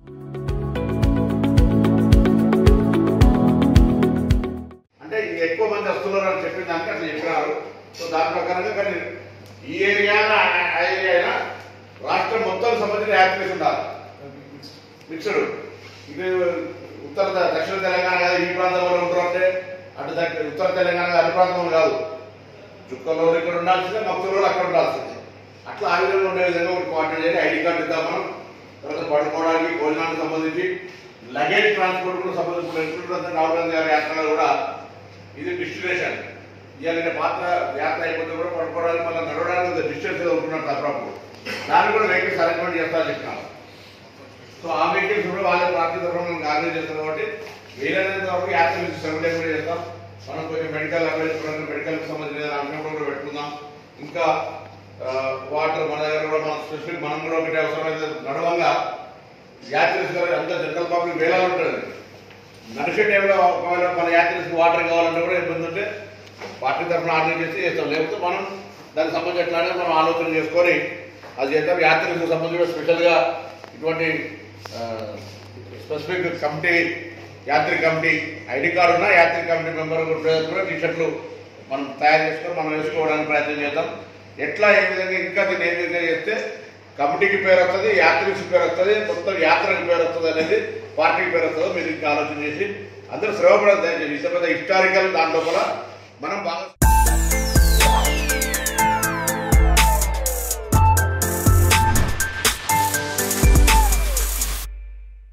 అంటే ఇది ఎక్కువ మంది వస్తున్నారు అని చెప్పిన దానికి అట్లా చెప్పినారు సో దాని ప్రకారంగా కానీ ఈ ఏరియా ఆ ఏరియా అయినా రాష్ట్రం మొత్తం సంబంధించిన యాక్టివిటీస్ ఉండాలి మిక్స్డ్ ఇది ఉత్తర దక్షిణ తెలంగాణ కాదు ఈ ప్రాంతంలో ఉంటారు అంటే అటు దక్ష- ఉత్తర తెలంగాణ కాదు, అటు ప్రాంతంలో కాదు చుక్కలో ఇక్కడ ఉండాల్సిందే మక్కులలో అక్కడ ఉండాల్సిందే అట్లా ఆ విధంగా ఉండే విధంగా ఒక కోఆర్డినేట్ చేసి ఐడి కార్డు ఇద్దాం మనం తర్వాత పడుకోవడానికి భోజనానికి సంబంధించి లగేజ్ ట్రాన్స్పోర్ట్ కూడా సంబంధించిన ఎట్లుంటుందంటే రాహుల్ గాంధీ గారి యాత్రలో కూడా ఇది డిస్టినేషన్ ఇవాళ పాత్ర యాత్ర అయిపోతే కూడా పడుకోవడానికి మళ్ళీ నడవడానికి డిస్టెన్స్ ఏదో ఉంటున్నట్టు అప్పుడప్పుడు దాన్ని కూడా వెహికల్స్ అరేంజ్మెంట్ చేస్తారని చెప్పినారు సో ఆ వెహికల్స్ కూడా వాళ్ళ పార్టీ తరఫున మనకు ఆర్గనైజ్ చేస్తారు కాబట్టి వీలైనంత వరకు యాత్ర నుంచి శ్రమలే కూడా చేస్తాం మనం కొంచెం మెడికల్ అప్లైజ్ మెడికల్ సంబంధించిన అంశం కూడా పెట్టుకుందాం ఇంకా వాటర్ మన దగ్గర కూడా మన స్పెసిఫిక్ మనం కూడా ఒకటి అవసరమైతే నడవంగా యాత్రిస్ గారు అంత జనరల్ పబ్లిక్ వేలాలు ఉంటుంది నడిచే టైంలో ఒకవేళ మన యాత్రిస్ వాటర్ కావాలంటే కూడా ఇబ్బంది ఉంటే పార్టీ తరఫున ఆర్డర్ చేసి చేస్తాం లేకపోతే మనం దానికి సంబంధించి ఎట్లా అనేది మనం ఆలోచన చేసుకొని అది చేద్దాం యాత్రికు సంబంధించి స్పెషల్గా ఇటువంటి స్పెసిఫిక్ కమిటీ యాత్రి కమిటీ ఐడి కార్డు ఉన్న యాత్రి కమిటీ మెంబర్ కూడా టీ షర్ట్లు మనం తయారు చేసుకొని మనం వేసుకోవడానికి ప్రయత్నం చేద్దాం ఎట్లా ఏ విధంగా ఇంకా దీన్ని ఏ విధంగా చేస్తే కమిటీకి పేరు వస్తుంది యాత్రికి పేరు వస్తుంది మొత్తం యాత్రకు పేరు వస్తుంది అనేది పార్టీకి పేరు వస్తుందో మీరు ఇంకా ఆలోచన చేసి అందరూ శ్రమపడదు దయచేసి ఇంత పెద్ద హిస్టారికల్ దాంట్లో కూడా మనం బాగా